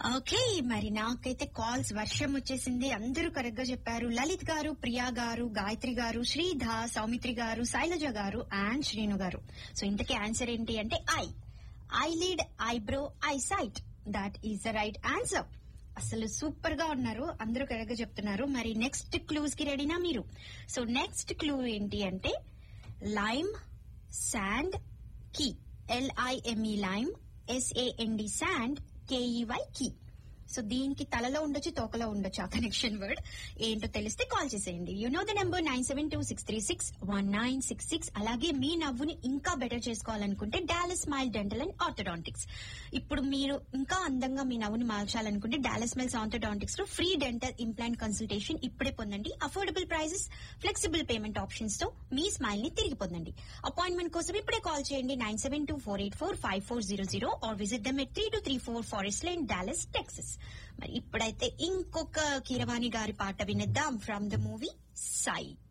okay మరి నాకైతే calls వర్షం వచ్చేసింది అందరూ కరెక్ట్ గా చెప్పారు లలిత్ గారు ప్రియా గారు గాయత్రి గారు శ్రీధ సౌమిత్రి గారు శైలజ గారు అండ్ శ్రీను గారు సో ఇంతకీ ఆన్సర్ ఏంటి అంటే eye eyelid eyebrow eyesight that is the right answer అసలు సూపర్ గా ఉన్నారు అందరూ కరెక్ట్ గా చెప్తున్నారు మరి నెక్స్ట్ క్లూస్ కి రెడీనా మీరు సో నెక్స్ట్ క్లూ ఏంటి అంటే lime sand key L I M E lime S A N D sand K E Y key so దీనికి తలలో ఉండొచ్చు తోకలో ఉండొచ్చు ఆ కనెక్షన్ వర్డ్ ఏంటో తెలిస్తే కాల్ చేసేయండి you know the number nine seven two six three six one nine six six అలాగే మీ నవ్వుని ఇంకా బెటర్ చేసుకోవాలనుకుంటే Dallas smile dental and orthodontics ఇప్పుడు మీరు ఇంకా అందంగా మీ నవ్వుని మార్చాలనుకుంటే డాలస్ స్మైల్స్ ఆర్థోడాంటిక్స్ లో ఫ్రీ డెంటల్ ఇంప్లాంట్ కన్సల్టేషన్ ఇప్పుడే పొందండి affordable prices flexible payment options తో మీ స్మైల్ ని తిరిగి పొందండి అపాయింట్మెంట్ కోసం ఇప్పుడే కాల్ చేయండి nine seven two four eight four five four zero zero or visit them at three two three four forest line Dallas Texas మరి ఇప్పుడైతే ఇంకొక కీరవాణి గారి పాట వినిద్దాం ఫ్రమ్ ద మూవీ సై